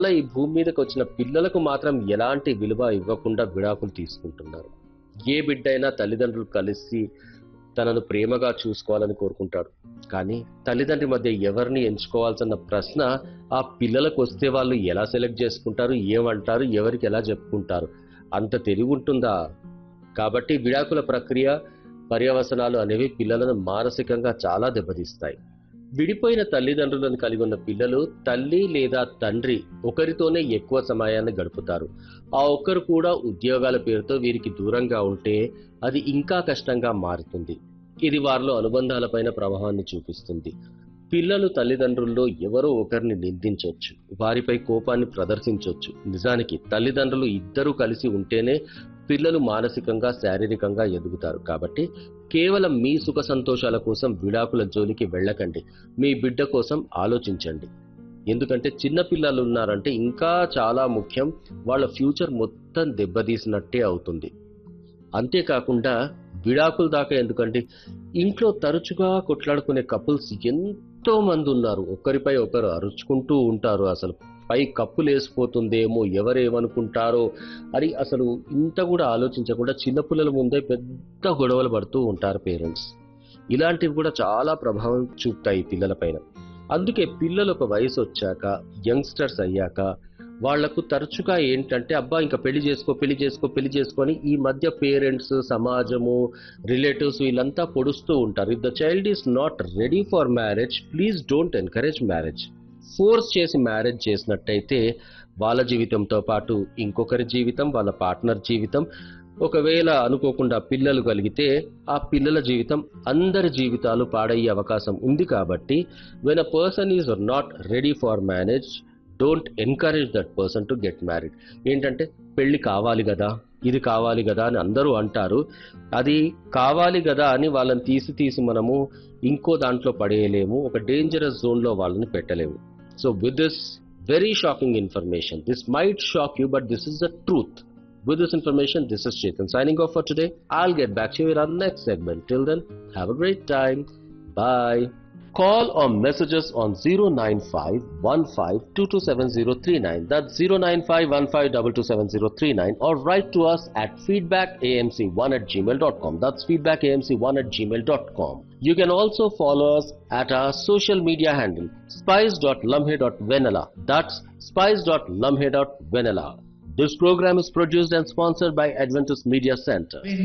అలా ఈ భూమి మీదకి వచ్చిన పిల్లలకు మాత్రం ఎలాంటి విలువ ఇవ్వకుండా విడాకులు తీసుకుంటున్నారు ఏ బిడ్డైనా తల్లిదండ్రులు కలిసి తనను ప్రేమగా చూసుకోవాలని కోరుకుంటాడు కానీ తల్లిదండ్రి మధ్య ఎవరిని ఎంచుకోవాల్సిన ప్రశ్న ఆ పిల్లలకు వస్తే వాళ్ళు ఎలా సెలెక్ట్ చేసుకుంటారు ఏమంటారు ఎవరికి ఎలా చెప్పుకుంటారు అంత తెలివి ఉంటుందా కాబట్టి విడాకుల ప్రక్రియ పర్యవసనాలు అనేవి పిల్లలను మానసికంగా చాలా దెబ్బతీస్తాయి విడిపోయిన తల్లిదండ్రులను కలిగి ఉన్న పిల్లలు తల్లి లేదా తండ్రి ఒకరితోనే ఎక్కువ సమయాన్ని గడుపుతారు ఆ ఒక్కరు కూడా ఉద్యోగాల పేరుతో వీరికి దూరంగా ఉంటే అది ఇంకా కష్టంగా మారుతుంది ఇది వారిలో అనుబంధాలపైన ప్రభావాన్ని చూపిస్తుంది పిల్లలు తల్లిదండ్రుల్లో ఎవరో ఒకరిని నిందించవచ్చు వారిపై కోపాన్ని ప్రదర్శించవచ్చు నిజానికి తల్లిదండ్రులు ఇద్దరూ కలిసి ఉంటేనే పిల్లలు మానసికంగా శారీరకంగా ఎదుగుతారు కాబట్టి కేవలం మీ సుఖ సంతోషాల కోసం విడాకుల జోలికి వెళ్ళకండి మీ బిడ్డ కోసం ఆలోచించండి ఎందుకంటే చిన్న పిల్లలు ఉన్నారంటే ఇంకా చాలా ముఖ్యం వాళ్ళ ఫ్యూచర్ మొత్తం దెబ్బతీసినట్టే అవుతుంది అంతేకాకుండా విడాకుల దాకా ఎందుకంటే ఇంట్లో తరచుగా కొట్లాడుకునే కపుల్స్ ఎంతో మంది ఉన్నారు ఒకరిపై ఒకరు అరుచుకుంటూ ఉంటారు అసలు పై కప్పులు వేసిపోతుందేమో ఎవరేమనుకుంటారో అని అసలు ఇంత కూడా ఆలోచించకుండా చిన్నపిల్లల ముందే పెద్ద గొడవలు పడుతూ ఉంటారు పేరెంట్స్ ఇలాంటివి కూడా చాలా ప్రభావం చూపుతాయి పిల్లలపైన అందుకే పిల్లలు ఒక వయసు వచ్చాక యంగ్స్టర్స్ అయ్యాక వాళ్లకు తరచుగా ఏంటంటే అబ్బా ఇంకా పెళ్లి చేసుకో పెళ్లి చేసుకో పెళ్లి చేసుకొని ఈ మధ్య పేరెంట్స్ సమాజము రిలేటివ్స్ వీళ్ళంతా పొడుస్తూ ఉంటారు if the child is not ready for marriage please don't encourage marriage force చేసి మ్యారేజ్ చేసినట్టయితే వాళ్ళ జీవితంతో పాటు ఇంకొకరి జీవితం వాళ్ళ పార్ట్నర్ జీవితం ఒకవేళ అనుకోకుండా పిల్లలు కలిగితే ఆ పిల్లల జీవితం అందరి జీవితాలు పాడయ్యే అవకాశం ఉంది కాబట్టి when a person is not ready for marriage don't encourage that person to get married ఏంటంటే పెళ్లి కావాలి కదా ఇది కావాలి కదా అని అందరూ అంటారు అది కావాలి కదా అని వాళ్ళని తీసి తీసి మనము ఇంకో దాంట్లో పడేయలేము ఒక డేంజరస్ జోన్లో వాళ్ళని పెట్టలేము so with this very shocking information this might shock you but this is the truth With this information, this is Chetan signing off for today. I'll get back to you in our next segment. Till then, have a great time. Bye. Call or message us on 09515227039. That's 09515227039 or write to us at feedbackamc1 at gmail.com. That's feedbackamc1 at gmail.com. You can also follow us at our social media handle spice.lumhe.vanilla. That's spice.lumhe.vanilla. This program is produced and sponsored by Adventist Media Center.